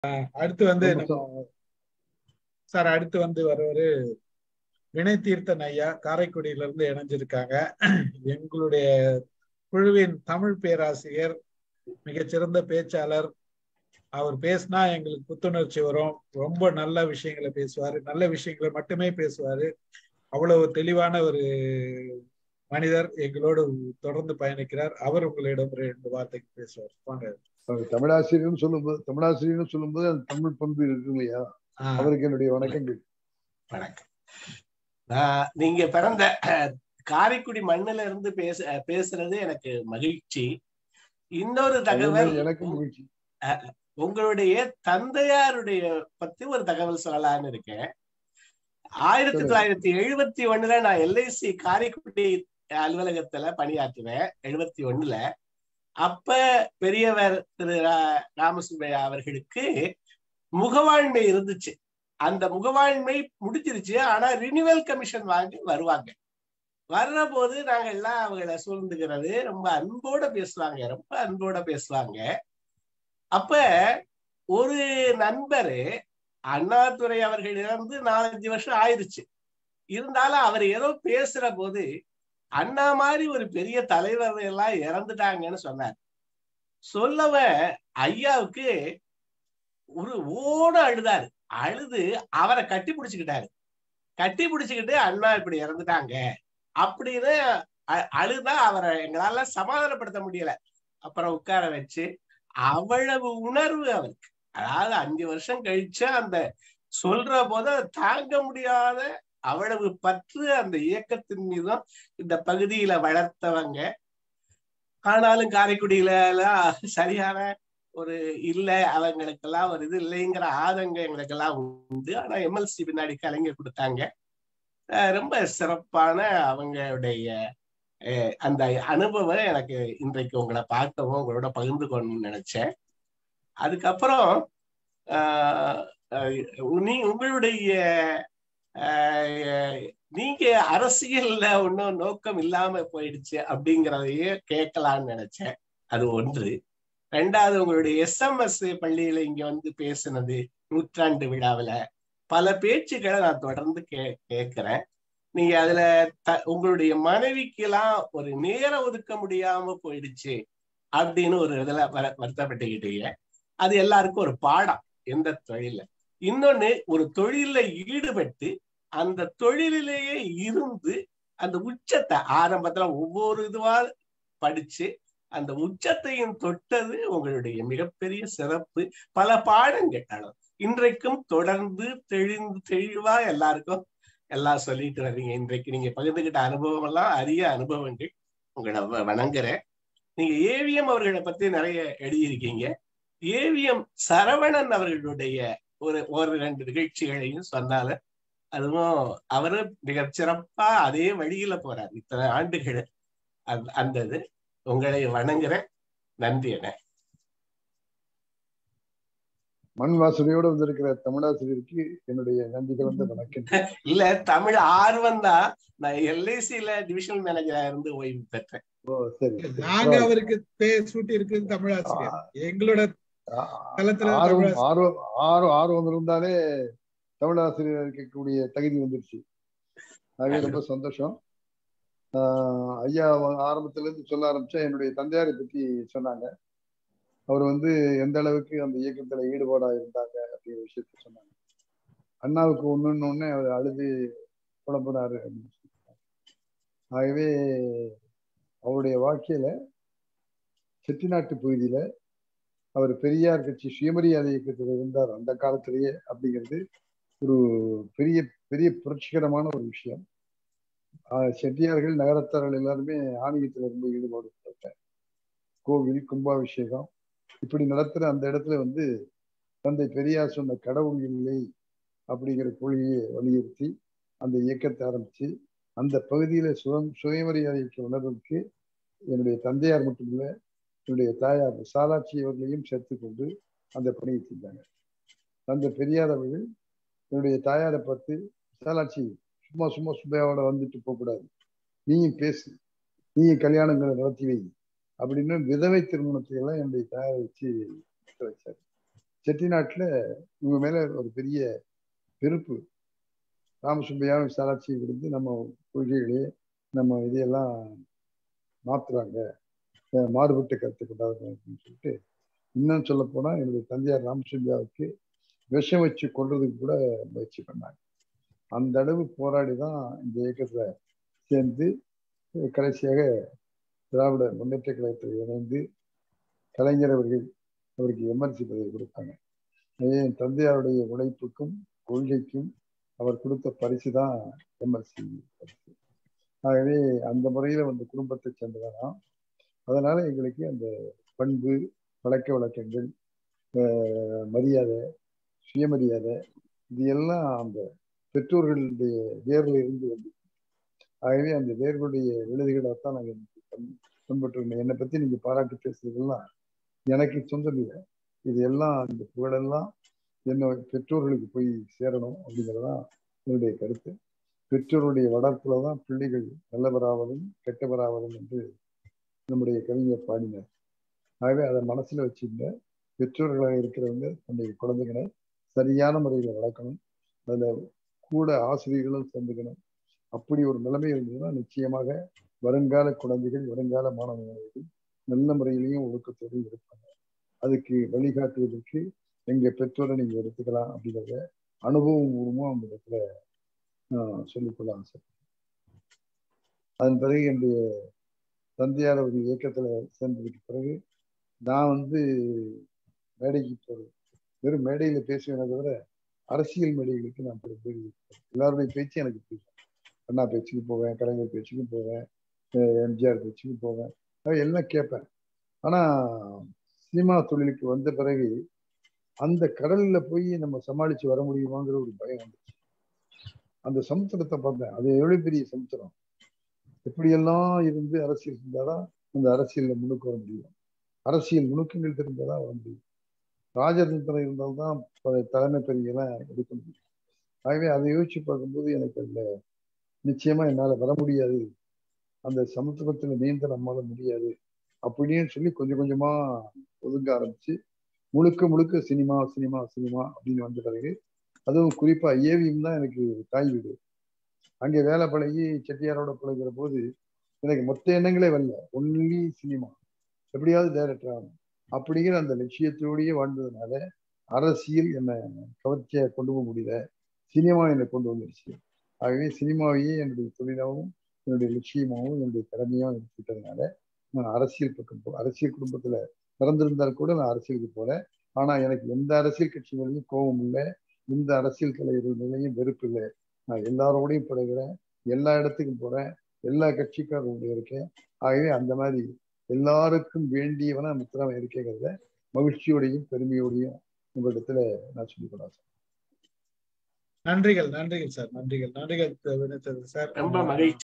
அடுத்து வந்து ரொம்ப நம்ம சார் அடுத்து வந்து வருவாரு வினய் தீர்த்தன் ஐயா காரைக்குடியில இருந்து இணைஞ்சிருக்காங்க எங்களுடைய குழுவின் தமிழ் பேராசிரியர் மிகச்சிறந்த பேச்சாளர் அவர் பேசினா எங்களுக்கு புத்துணர்ச்சி வரும் ரொம்ப நல்ல விஷயங்களை பேசுவாரு நல்ல விஷயங்களை மட்டுமே பேசுவாரு அவ்வளவு தெளிவான ஒரு மனிதர் எங்களோடு தொடர்ந்து பயணிக்கிறார் அவர் உங்களிடம் ரெண்டு வார்த்தைக்கு பேசுவார் வாங்க அவர் தமிழாசிரியர்னு சொல்லும்போது தமிழாசிரியர்னு சொல்லும்போது அந்த தமிழ் பண்பு இருக்கு இல்லையா ஆஹ் அவருக்கு என்னுடைய வணக்கங்கள் வணக்கம் நான் நீங்க பிறந்த அஹ், காரைக்குடி மண்ணுல இருந்து பேச அஹ், பேசுறது எனக்கு மகிழ்ச்சி இன்னொரு தகவல் எனக்கு மகிழ்ச்சி உங்களுடைய தந்தையாருடைய பத்தி ஒரு தகவல் சொல்லலாம்னு இருக்கேன் ஆயிரத்தி சொல்லுங்க. தொள்ளாயிரத்தி எழுபத்தி ஒண்ணுல நான் எல்ஐசி காரைக்குடி அலுவலகத்துல பணியாற்றுவேன் எழுபத்தி ஒண்ணுல அப்ப பெரியவர் திரு ரா- ராமசுப்பையா அவர்களுக்கு முகவாண்மை இருந்துச்சு அந்த முகவாண்மை முடிஞ்சிருச்சு ஆனா ரினிவல் கமிஷன் வாங்கி வருவாங்க வர்ற போது நாங்க எல்லாம் அவங்கள சூழ்ந்துக்கிறது ரொம்ப அன்போட பேசுவாங்க ரொம்ப அன்போட பேசுவாங்க அப்ப ஒரு நண்பரு அண்ணாதுரை அவர்கள் இறந்து நாலஞ்சு வருஷம் ஆயிருச்சு இருந்தாலும் அவர் ஏதோ பேசுற போது அண்ணா மாதிரி ஒரு பெரிய தலைவர் எல்லாம் இறந்துட்டாங்கன்னு சொன்னார் சொல்லவ ஐயாவுக்கு ஒரு ஓட அழுதாரு அழுது அவரை கட்டி பிடிச்சுக்கிட்டாரு கட்டி பிடிச்சுக்கிட்டு அண்ணா இப்படி இறந்துட்டாங்க அப்படின்னு அ- அழுதா அவரை எங்களால சமாதானப்படுத்த முடியல அப்புறம் உட்கார வச்சு அவ்வளவு உணர்வு அவருக்கு அதாவது அஞ்சு வருஷம் கழிச்சு அந்த சொல்ற போது அதை தாங்க முடியாத அவ்வளவு பற்று அந்த இயக்கத்தின் மீதும் இந்த பகுதியில வளர்த்தவங்க ஆனாலும் காரைக்குடியில எல்லாம் சரியான ஒரு இல்ல அவங்களுக்கெல்லாம் ஒரு இது இல்லைங்கிற ஆதங்கம் எங்களுக்கெல்லாம் உண்டு ஆனா எம்எல்சி பின்னாடி கலைஞர் கொடுத்தாங்க அஹ் ரொம்ப சிறப்பான அவங்களுடைய அஹ் அந்த அனுபவம் எனக்கு இன்றைக்கு உங்களை பார்க்கவும் உங்களோட பகிர்ந்து கொள்ளணும்னு நினைச்சேன் அதுக்கப்புறம் ஆஹ் அஹ் நீ உங்களுடைய ஆஹ் நீங்க அரசியல்ல ஒன்றும் நோக்கம் இல்லாம போயிடுச்சு அப்படிங்கிறதையே கேட்கலாம்னு நினைச்சேன் அது ஒன்று ரெண்டாவது உங்களுடைய எஸ்எம்எஸ் பள்ளியில இங்க வந்து பேசுனது நூற்றாண்டு விழாவுல பல பேச்சுக்களை நான் தொடர்ந்து கே கேட்கிறேன் நீங்க அதுல த உங்களுடைய மனைவிக்கு எல்லாம் ஒரு நேரம் ஒதுக்க முடியாம போயிடுச்சு அப்படின்னு ஒரு இதுல வர வருத்தப்பட்டுக்கிட்டீங்க அது எல்லாருக்கும் ஒரு பாடம் எந்த தொழில இன்னொன்னு ஒரு தொழில ஈடுபட்டு அந்த தொழிலிலேயே இருந்து அந்த உச்சத்தை ஆரம்பத்துல ஒவ்வொரு இதுவா படிச்சு அந்த உச்சத்தையும் தொட்டது உங்களுடைய மிகப்பெரிய சிறப்பு பல பாடங்கள் ஆனா, இன்றைக்கும் தொடர்ந்து தெளிந்து தெளிவா எல்லாருக்கும் எல்லாம் சொல்லிட்டு வர்றீங்க இன்றைக்கு நீங்க பகிர்ந்துகிட்ட அனுபவம் எல்லாம் அரிய அனுபவங்கள் உங்களை வ- வணங்குறேன் நீங்க ஏவிஎம் அவர்களை பத்தி நிறைய எழுதியிருக்கீங்க ஏவிஎம் சரவணன் அவர்களுடைய ஒரு ஒரு ரெண்டு நிகழ்ச்சிகளையும் சொன்னால அதுவும் அவரு மிக சிறப்பா அதே வழியில போறார் இத்தனை ஆண்டுகள் அந்த- அந்த இது உங்களை வணங்குறேன் நன்றி என்ன மண் வாசனையோடு வந்திருக்கிற தமிழாசிரியருக்கு என்னுடைய நன்றி கலந்த வணக்கம் இல்ல தமிழ் ஆர்வம் தான் நான் எல்ஐசில டிவிஷனல் மேனேஜரா இருந்து ஓய்வு பெற்றேன் ஓ சரி நாங்க அவருக்கு பேர் சூட்டி இருக்குது தமிழாசிரியர் எங்களோட தளத்துல ஆர்வம் தமிழாசிரியர் ஆர்வம் ஆர்வம் ஆர்வம் இருந்தாலே தமிழாசிரியர் இருக்கக்கூடிய தகுதி வந்துருச்சு ஆகவே ரொம்ப சந்தோஷம் ஆஹ் ஐயா ஆரம்பத்துல இருந்து சொல்ல ஆரம்பிச்சா என்னுடைய தந்தையாரை பத்தி சொன்னாங்க அவர் வந்து எந்த அளவுக்கு அந்த இயக்கத்துல ஈடுபாடா இருந்தாங்க அப்படிங்கிற விஷயத்த சொன்னாங்க அண்ணாவுக்கு ஒண்ணுன்னு ஒண்ணு அவர் அழுது புலம்புனாரு அப்படின்னு சொன்னாங்க. ஆகவே அவருடைய வாழ்க்கையில செட்டிநாட்டு பகுதியில அவர் பெரியார் கட்சி சுயமரியாதை இயக்கத்தில் இருந்தார் அந்த காலத்திலேயே அப்படிங்கிறது ஒரு பெரிய பெரிய புரட்சிகரமான ஒரு விஷயம் ஆஹ் செட்டியார்கள் நகரத்தார்கள் எல்லாருமே ஆன்மீகத்துல ரொம்ப ஈடுபாடு கொண்டவங்க. கோவில் கும்பாபிஷேகம் இப்படி நடத்துற அந்த இடத்துல வந்து தந்தை பெரியார் சொன்ன கடவுள் இல்லை அப்படிங்கிற கொள்கையை வலியுறுத்தி அந்த இயக்கத்தை ஆரம்பிச்சு அந்த பகுதியில சுயம் சுயமரியாதைக்கு உணர்வுக்கு என்னுடைய தந்தையார் மட்டுமில்ல என்னுடைய தாயார் சாலாட்சி அவர்களையும் சேர்த்து கொண்டு அந்த பணியை செஞ்சாங்க அந்த பெரியார் அவர்கள் என்னுடைய தாயாரை பார்த்து விசாலாட்சி சும்மா சும்மா சுப்பையாவோட வந்துட்டு போகக்கூடாது நீயும் பேசு நீயும் கல்யாணங்களை நடத்தி வை அப்படின்னு விதவை திருமணத்தை எல்லாம் என்னுடைய தாயாரை வச்சு நடத்த வச்சார் செட்டிநாட்டுல இவங்க மேல ஒரு பெரிய வெறுப்பு ராமசுப்பையாவும் விசாலாட்சியும் இருந்து நம்ம கொள்கைகளே நம்ம இதையெல்லாம் மாத்துறாங்க அஹ் மாறுபட்ட கருத்து கொண்டாடுறாங்க அப்படின்னு சொல்லிட்டு இன்னும் சொல்ல போனா என்னுடைய தந்தையார் ராமசுப்பையாவுக்கு விஷம் வச்சு கொள்றதுக்கு கூட முயற்சி பண்ணாங்க அந்த அளவு போராடி தான் இந்த இயக்கத்துல சேர்ந்து கடைசியாக திராவிட முன்னேற்ற கழகத்தில் இணைந்து கலைஞர் அவர்கள் அவருக்கு எம்எல்சி பதவி கொடுத்தாங்க எனவே என் தந்தையாருடைய உழைப்புக்கும் கொள்கைக்கும் அவர் கொடுத்த பரிசு தான் எம்எல்சி பரிசு ஆகவே அந்த முறையில வந்து குடும்பத்தை சேர்ந்தவராம் அதனால எங்களுக்கு அந்த பண்பு பழக்க வழக்கங்கள் ஆஹ் மரியாதை சுயமரியாதை இது எல்லாம் அந்த பெற்றோர்களுடைய வேர்ல இருந்து வந்து ஆகவே அந்த வேர்களுடைய விழுதுகளாகத்தான் நாங்கள் பண்பட்டுருந்தோம் என்னை பத்தி நீங்க பாராட்டு பேசுறதெல்லாம் எனக்கு சொந்தம் இல்லை இது எல்லாம் இந்த புகழெல்லாம் என்ன பெற்றோர்களுக்கு போய் சேரணும் அப்படிங்கிறதான் என்னுடைய கருத்து பெற்றோருடைய வளர்ப்புல தான் பிள்ளைகள் நல்லவராவதும் கெட்டவராவதும் என்று நம்முடைய கவிஞர் பாடினார் ஆகவே அதை மனசுல வச்சுருந்த பெற்றோர்களாக இருக்கிறவங்க தன்னுடைய குழந்தைகளை சரியான முறையில் வளர்க்கணும் அதுல கூட ஆசிரியர்களும் சேர்ந்துக்கணும் அப்படி ஒரு நிலைமை இருந்ததுன்னா நிச்சயமாக வருங்கால குழந்தைகள் வருங்கால மாணவ மாணவிகள் நல்ல முறையிலையும் ஒழுக்கத்தோடு இருப்பாங்க அதுக்கு வழிகாட்டுவதற்கு எங்க பெற்றோரை நீங்க எடுத்துக்கலாம் அப்படிங்கிறத அனுபவம் பூர்வமும் அந்த இடத்துல நான் சொல்லிக்கொள்ள ஆசை அதன் பிறகு என்னுடைய தந்தையார் ஒரு இயக்கத்துல சேர்ந்ததுக்கு பிறகு நான் வந்து மேடைக்கு போறது வெறும் மேடையில பேசுவேனே தவிர அரசியல் மேடைகளுக்கு நான் போய் எல்லாருடைய பேச்சு எனக்கு பிடிக்கும் அண்ணா பேச்சுக்கு போவேன் கலைஞர் பேச்சுக்கும் போவேன் எம்ஜிஆர் பேச்சுக்கும் போவேன் எல்லாம் கேட்பேன் ஆனா சினிமா தொழிலுக்கு வந்த பிறகு அந்த கடல்ல போய் நம்ம சமாளிச்சு வர முடியுமாங்கிற ஒரு பயம் வந்துச்சு அந்த சமுத்திரத்தை பார்த்தேன் அது எவ்வளவு பெரிய சமுத்திரம் எப்படியெல்லாம் இருந்து அரசியல் செஞ்சாதான் அந்த அரசியல்ல முன்னுக்கு வர முடியும் அரசியல் நுணுக்கங்கள் தெரிஞ்சாதான் வர முடியும் ராஜதந்திரம் இருந்தால்தான் தலைமை பெரியெல்லாம் எடுக்க முடியும் ஆகவே அதை யோசிச்சு பார்க்கும்போது எனக்கு அதுல நிச்சயமா என்னால வர முடியாது அந்த சமுத்திரத்துல நீந்த நம்மளால முடியாது அப்படின்னு சொல்லி கொஞ்சம் கொஞ்சமா ஒதுங்க ஆரம்பிச்சு முழுக்க முழுக்க சினிமா சினிமா சினிமா அப்படின்னு வந்த பிறகு அதுவும் குறிப்பா ஏவிஎம் தான் எனக்கு தாய் வீடு அங்கே வேலை பழகி செட்டியாரோட பழகிற போது எனக்கு மொத்த எண்ணங்களே வரல ஒன்லி சினிமா எப்படியாவது டைரக்டர் ஆகணும் அப்படிங்கிற அந்த லட்சியத்தோடயே வாழ்ந்ததுனால அரசியல் என்னை கவர்ச்சியை கொண்டு போக முடியல சினிமா என்னை கொண்டு வந்துருச்சு ஆகவே சினிமாவையே என்னுடைய தொழிலாகவும் என்னுடைய லட்சியமாகவும் என்னுடைய கடமையாகவும் எடுத்துக்கிட்டதுனால நான் அரசியல் பக்கம் போ அரசியல் குடும்பத்துல பிறந்திருந்தால் கூட நான் அரசியலுக்கு போறேன் ஆனா எனக்கு எந்த அரசியல் கட்சி மேலேயும் கோபம் இல்லை எந்த அரசியல் தலைவர்கள் மேலேயும் வெறுப்பு இல்லை நான் எல்லாரோடையும் பழகிறேன் எல்லா இடத்துக்கும் போறேன் எல்லா கட்சிக்காரோட இருக்கேன் ஆகவே அந்த மாதிரி எல்லாருக்கும் வேண்டியவனா மித்திரமா இருக்கேங்கிறத மகிழ்ச்சியோடையும் பெருமையோடையும் உங்களிடத்துல நான் சொல்லிக் நன்றிகள் நன்றிகள் சார் நன்றிகள் நன்றிகள் சார் ரொம்ப மகிழ்ச்சி